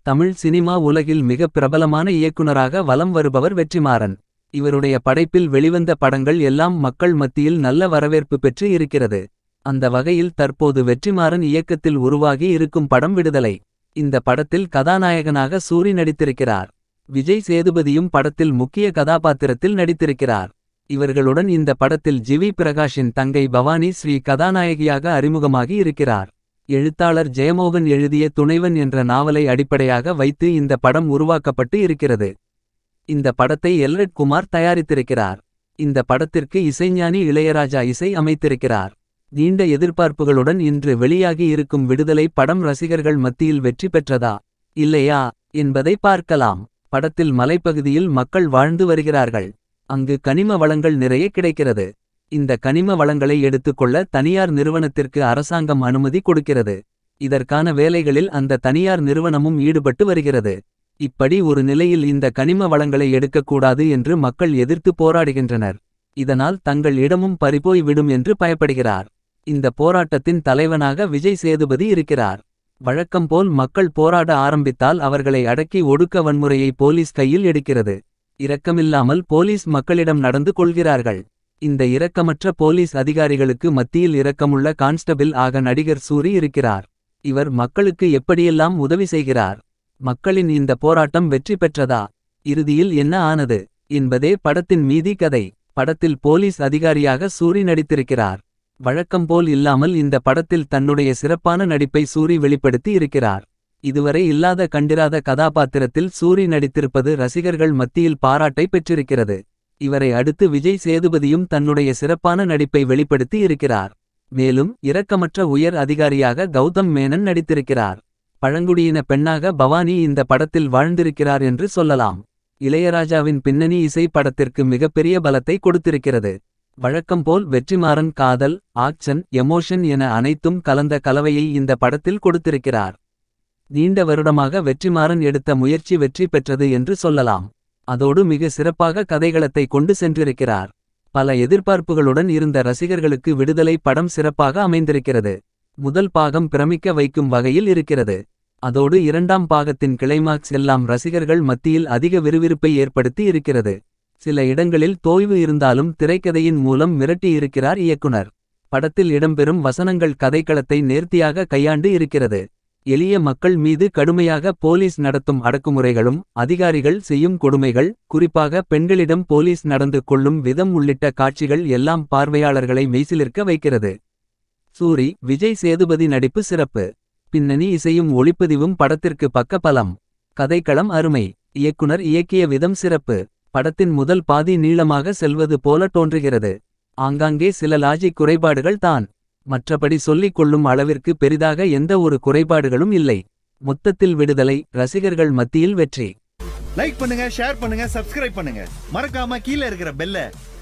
Tamil cinema உலகில் மிக பிரபலமான இயக்குனராக வலம் வருபவர் வெற்றிமாறன் இவருடைய படைப்பில் வெளிவந்த படங்கள் எல்லாம் மக்கள் மத்தியில் நல்ல வரவேற்பு பெற்று இருக்கிறது அந்த வகையில் தற்போது வெற்றிமாறன் இயக்கத்தில் உருவாகி இருக்கும் படம் விடுதலை இந்த படத்தில் கதாநாயகனாக சூரி நடித்திருக்கிறார் விஜய் சேதுபதியும் படத்தில் முக்கிய கதாபாத்திரத்தில் நடித்திருக்கிறார் இவர்களுடன் இந்த படத்தில் ஜிவி பிரகாஷின் தங்கை பவானி ஸ்ரீ கதாநாயகியாக அறிமுகமாகி இருக்கிறார் எழுத்தாளர் ஜெயமோகன் எழுதிய துணைவன் என்ற நாவலை அடிப்படையாக வைத்து இந்த படம் உருவாக்கப்பட்டு இருக்கிறது இந்த படத்தை எல்ரட் குமார் தயாரித்திருக்கிறார் இந்த படத்திற்கு இசைஞானி இளையராஜா இசை அமைத்திருக்கிறார் நீண்ட எதிர்பார்ப்புகளுடன் இன்று வெளியாகி இருக்கும் விடுதலை படம் ரசிகர்கள் மத்தியில் வெற்றி பெற்றதா இல்லையா என்பதை பார்க்கலாம் படத்தில் மலைப்பகுதியில் மக்கள் வாழ்ந்து வருகிறார்கள் அங்கு கனிம வளங்கள் நிறைய கிடைக்கிறது இந்த கனிம வளங்களை எடுத்துக்கொள்ள தனியார் நிறுவனத்திற்கு அரசாங்கம் அனுமதி கொடுக்கிறது இதற்கான வேலைகளில் அந்த தனியார் நிறுவனமும் ஈடுபட்டு வருகிறது இப்படி ஒரு நிலையில் இந்த கனிம வளங்களை எடுக்கக்கூடாது என்று மக்கள் எதிர்த்து போராடுகின்றனர் இதனால் தங்கள் இடமும் பறிபோய் விடும் என்று பயப்படுகிறார் இந்த போராட்டத்தின் தலைவனாக விஜய் சேதுபதி இருக்கிறார் வழக்கம்போல் மக்கள் போராட ஆரம்பித்தால் அவர்களை அடக்கி ஒடுக்க வன்முறையை போலீஸ் கையில் எடுக்கிறது இரக்கமில்லாமல் போலீஸ் மக்களிடம் நடந்து கொள்கிறார்கள் இந்த இரக்கமற்ற போலீஸ் அதிகாரிகளுக்கு மத்தியில் இரக்கமுள்ள கான்ஸ்டபிள் ஆக நடிகர் சூரி இருக்கிறார் இவர் மக்களுக்கு எப்படியெல்லாம் உதவி செய்கிறார் மக்களின் இந்த போராட்டம் வெற்றி பெற்றதா இறுதியில் என்ன ஆனது என்பதே படத்தின் மீதி கதை படத்தில் போலீஸ் அதிகாரியாக சூரி நடித்திருக்கிறார் வழக்கம்போல் இல்லாமல் இந்த படத்தில் தன்னுடைய சிறப்பான நடிப்பை சூரி வெளிப்படுத்தி இருக்கிறார் இதுவரை இல்லாத கண்டிராத கதாபாத்திரத்தில் சூரி நடித்திருப்பது ரசிகர்கள் மத்தியில் பாராட்டை பெற்றிருக்கிறது இவரை அடுத்து விஜய் சேதுபதியும் தன்னுடைய சிறப்பான நடிப்பை வெளிப்படுத்தி இருக்கிறார் மேலும் இரக்கமற்ற உயர் அதிகாரியாக கௌதம் மேனன் நடித்திருக்கிறார் பழங்குடியின பெண்ணாக பவானி இந்த படத்தில் வாழ்ந்திருக்கிறார் என்று சொல்லலாம் இளையராஜாவின் பின்னணி இசை படத்திற்கு மிகப்பெரிய பலத்தை கொடுத்திருக்கிறது வழக்கம்போல் வெற்றிமாறன் காதல் ஆக்சன் எமோஷன் என அனைத்தும் கலந்த கலவையை இந்த படத்தில் கொடுத்திருக்கிறார் நீண்ட வருடமாக வெற்றிமாறன் எடுத்த முயற்சி வெற்றி பெற்றது என்று சொல்லலாம் அதோடு மிக சிறப்பாக கதைகளத்தை கொண்டு சென்றிருக்கிறார் பல எதிர்பார்ப்புகளுடன் இருந்த ரசிகர்களுக்கு விடுதலை படம் சிறப்பாக அமைந்திருக்கிறது முதல் பாகம் பிரமிக்க வைக்கும் வகையில் இருக்கிறது அதோடு இரண்டாம் பாகத்தின் கிளைமாக்ஸ் எல்லாம் ரசிகர்கள் மத்தியில் அதிக விறுவிறுப்பை ஏற்படுத்தி இருக்கிறது சில இடங்களில் தோய்வு இருந்தாலும் திரைக்கதையின் மூலம் மிரட்டி இருக்கிறார் இயக்குனர் படத்தில் இடம்பெறும் வசனங்கள் கதைக்களத்தை நேர்த்தியாக கையாண்டு இருக்கிறது எளிய மக்கள் மீது கடுமையாக போலீஸ் நடத்தும் அடக்குமுறைகளும் அதிகாரிகள் செய்யும் கொடுமைகள் குறிப்பாக பெண்களிடம் போலீஸ் நடந்து கொள்ளும் விதம் உள்ளிட்ட காட்சிகள் எல்லாம் பார்வையாளர்களை மெய்சிலிர்க்க வைக்கிறது சூரி விஜய் சேதுபதி நடிப்பு சிறப்பு பின்னணி இசையும் ஒளிப்பதிவும் படத்திற்கு பக்கபலம் கதைக்களம் அருமை இயக்குனர் இயக்கிய விதம் சிறப்பு படத்தின் முதல் பாதி நீளமாக செல்வது போல தோன்றுகிறது ஆங்காங்கே சில லாஜிக் குறைபாடுகள் தான் மற்றபடி சொல்லிக் கொள்ளும் அளவிற்கு பெரிதாக எந்த ஒரு குறைபாடுகளும் இல்லை மொத்தத்தில் விடுதலை ரசிகர்கள் மத்தியில் வெற்றி லைக் பண்ணுங்க ஷேர் பண்ணுங்க சப்ஸ்கிரைப் பண்ணுங்க மறக்காம கீழே இருக்கிற பெல்ல